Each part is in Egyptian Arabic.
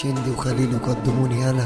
شندي وخليل يقدموني انا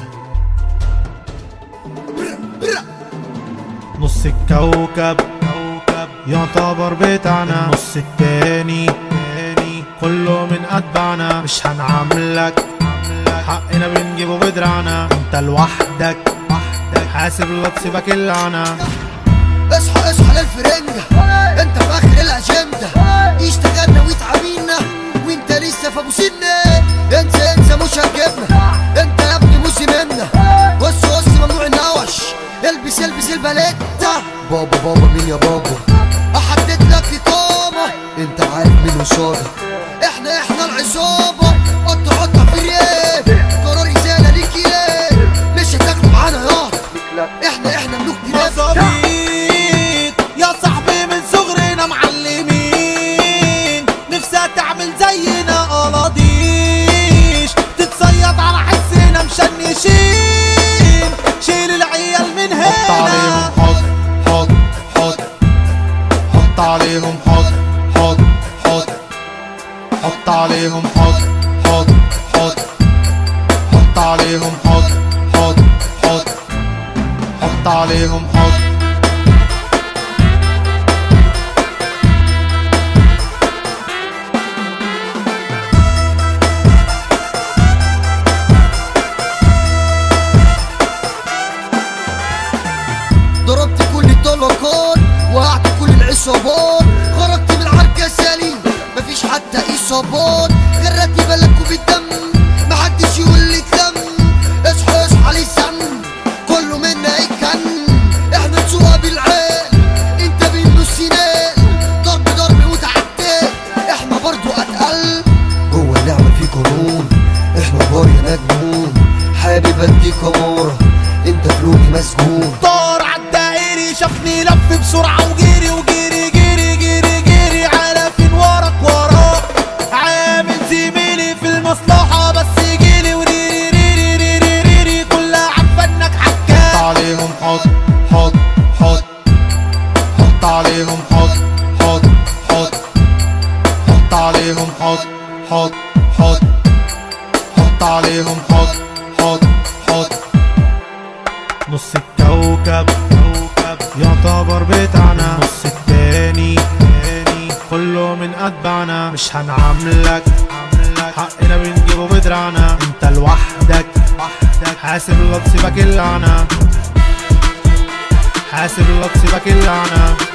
نص الكوكب يعتبر بتاعنا النص التاني كله من أتباعنا مش هنعاملك حقنا بنجيبه بدراعنا انت لوحدك حاسب لا تسيبك اللعنة اصحى اصحى للفرنجة انت في اخر الاجندة اشتغلنا واتعاملنا وانت لسه في ابو سنة انسى انسى مش هتجيبنا انت يا ابني موسمنا بص بص ممنوع النوش البس البس الباليتا بابا بابا مين يا بابا احدد لك اقامة انت عارف مين وصادق احنا احنا العصابة قطع قطع في ريال قرار ازالة ليك يا مش هتاخدوا معانا يا احنا احنا ملوك دينات مظابيط يا صاحبي من صغرنا معلمين نفسها تعمل زينا قلاضيش تتصيد على حسنا مشنشين شيل العيال من هنا حط عليهم حط حط حط حط عليهم حط حط حط حط عليهم حط حط حط حط عليهم حط حط حط حط عليهم حط ضربت كل الطلقات وقعت كل العصابات خرجت من العركة سليم مفيش حتى اصابات غرقت بلدكوا بالدم محدش يقول لي تلم اصحى اصحى للسن كله منا يكن احنا نسوقها بالعين انت بالنص نال ضرب ضرب وتعدي احنا برضو اتقل جوه اللعبة في قانون احنا بار يا مجنون حابب اديك امارة انت فلوقي مسجون طار عالدائري شافني لف بسرعة وجري وجري جري جري جري على فين وراك وراك عامل زميلي في المصلحة بس يجيلي وريري ريري ريري ريري كلها عارفة انك حكاك حط عليهم حط حط حط حط عليهم حط حط حط حط عليهم حط حط حط حط عليهم حط حط حط نص الكوكب يعتبر بتاعنا النص التاني كله من أتباعنا مش هنعاملك حقنا بنجيبه بدراعنا انت لوحدك حاسب لا تسيبك اللعنة حاسب لا تسيبك اللعنة